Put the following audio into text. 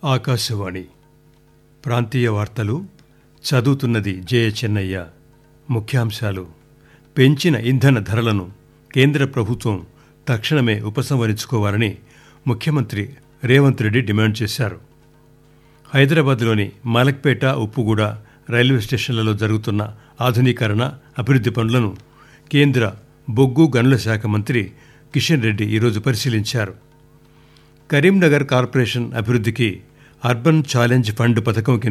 ఆకాశవాణి ప్రాంతీయ వార్తలు చదువుతున్నది జయ చెన్నయ్య ముఖ్యాంశాలు పెంచిన ఇంధన ధరలను కేంద్ర ప్రభుత్వం తక్షణమే ఉపసంహరించుకోవాలని ముఖ్యమంత్రి రేవంత్ రెడ్డి డిమాండ్ చేశారు హైదరాబాద్లోని మలక్పేట ఉప్పుగూడ రైల్వే స్టేషన్లలో జరుగుతున్న ఆధునీకరణ అభివృద్ధి పనులను కేంద్ర బొగ్గు గనుల శాఖ మంత్రి కిషన్ రెడ్డి ఈరోజు పరిశీలించారు కరీంనగర్ కార్పొరేషన్ అభివృద్ధికి అర్బన్ ఛాలెంజ్ ఫండ్ పథకం కింద